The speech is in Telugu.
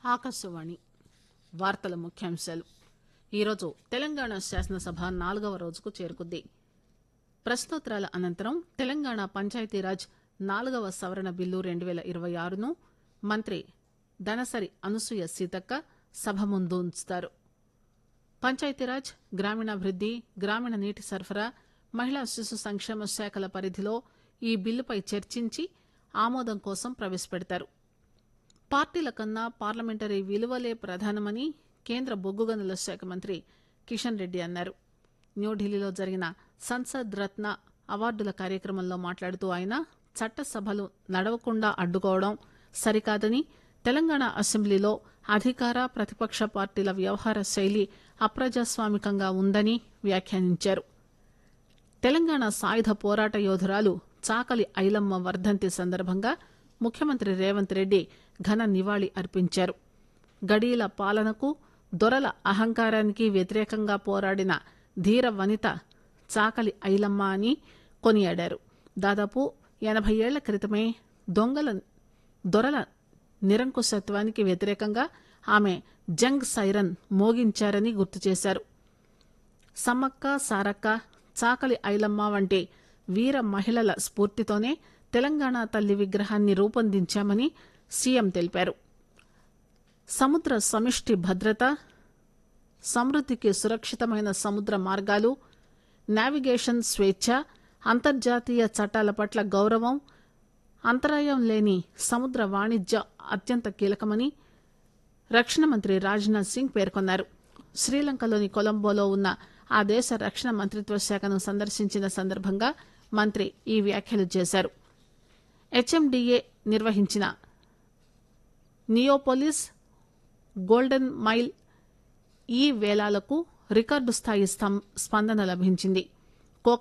ఆకాశవాణి వార్తల ముఖ్యాంశాలు ఈరోజు తెలంగాణ శాసనసభ నాలుగవ రోజుకు చేరుకుంది ప్రశ్నోత్తరాల అనంతరం తెలంగాణ పంచాయతీరాజ్ నాలుగవ సవరణ బిల్లు రెండు పేల ఇరవై ఆరును మంత్రి దనసరి అనసూయ సీతక్క సభ ముందు ఉంచుతారు పంచాయతీరాజ్ గ్రామీణాభివృద్ది గ్రామీణ నీటి సరఫరా మహిళా శిశు సంక్షేమ శాఖల పరిధిలో ఈ బిల్లుపై చర్చించి ఆమోదం కోసం ప్రవేశపెడతారు పార్టీల కన్నా పార్లమెంటరీ విలువలే ప్రధానమని కేంద్ర బొగ్గు గనుల శాఖ మంత్రి కిషన్ రెడ్డి అన్నారు న్యూఢిల్లీలో జరిగిన సంసద్ రత్న అవార్డుల కార్యక్రమంలో మాట్లాడుతూ ఆయన చట్టసభలు నడవకుండా అడ్డుకోవడం సరికాదని తెలంగాణ అసెంబ్లీలో అధికార ప్రతిపక్ష పార్టీల వ్యవహార శైలి అప్రజాస్వామికంగా ఉందని వ్యాఖ్యానించారు తెలంగాణ సాయుధ పోరాట యోధురాలు చాకలి ఐలమ్మ వర్ధంతి సందర్భంగా ముఖ్యమంత్రి రేవంత్ రెడ్డి ఘన నివాళి అర్పించారు గడీల పాలనకు దొరల అహంకారానికి వ్యతిరేకంగా పోరాడిన ధీర వనిత చాకలి ఐలమ్మ అని కొనియాడారు దాదాపు ఎనభై ఏళ్ల క్రితమే దొంగల దొరల నిరంకుశత్వానికి వ్యతిరేకంగా ఆమె జంగ్ సైరన్ మోగించారని గుర్తు చేశారు సమ్మక్క సారక్క చాకలి ఐలమ్మ వంటి వీర మహిళల స్ఫూర్తితోనే తెలంగాణ తల్లి విగ్రహాన్ని రూపొందించామని సీఎం తెలిపారు సముద్ర సమిష్టి భద్రత సమృద్దికి సురక్షితమైన సముద్ర మార్గాలు నావిగేషన్ స్వేచ్ఛ అంతర్జాతీయ చట్టాల పట్ల గౌరవం అంతరాయం లేని సముద్ర వాణిజ్యం అత్యంత కీలకమని రక్షణ మంత్రి రాజ్నాథ్ సింగ్ పేర్కొన్నారు శ్రీలంకలోని కొలంబోలో ఉన్న ఆ దేశ రక్షణ మంత్రిత్వ శాఖను సందర్శించిన సందర్భంగా మంత్రి ఈ వ్యాఖ్యలు చేశారు హెచ్ఎండిఏ నిర్వహించిన నియోపోలిస్ గోల్డెన్ మైల్ ఈ వేలాలకు రికార్డు స్థాయి స్పందన లభించింది